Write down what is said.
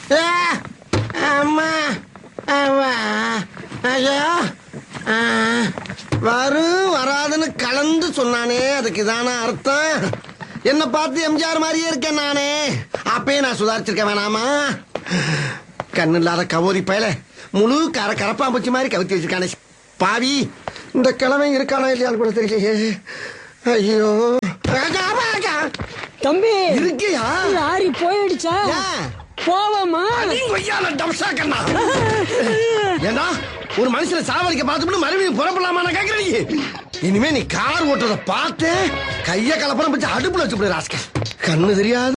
ஏ, அம்மா அம்மா. ஐயா ஆ, வரும் வராதுன்னு கலந்து சொன்னானே அதுக்கு இதான அர்த்தம் என்ன பார்த்து எம்ஜிஆர் மாதிரியே இருக்கேன் நானே அப்பயே நான் சுதாரிச்சிருக்க வேணாமா கண்ணு இல்லாத கவோரி பயல முழு கர கரப்பாம்பூச்சி மாதிரி கவுத்தி வச்சிருக்கானே பாவி இந்த கிழமை இருக்கானா இல்லையான்னு கூட தெரியலையே ஐயோ ஆகா, ஆகா. தம்பி இருக்கியா லாரி போயிடுச்சா ஏன்? போவோமா நீ கொய்யால டம்சா கண்ணா ஏண்டா ஒரு மனுஷனை சாவடிக்க பார்த்துட்டு மறுபடியும் புறப்படலாமா நான் கேக்குறேன் நீ இனிமே நீ கார் ஓட்டுறத பார்த்து கைய கலப்படம் வச்சு அடுப்புல வச்சு ராஸ்கல் கண்ணு தெரியாத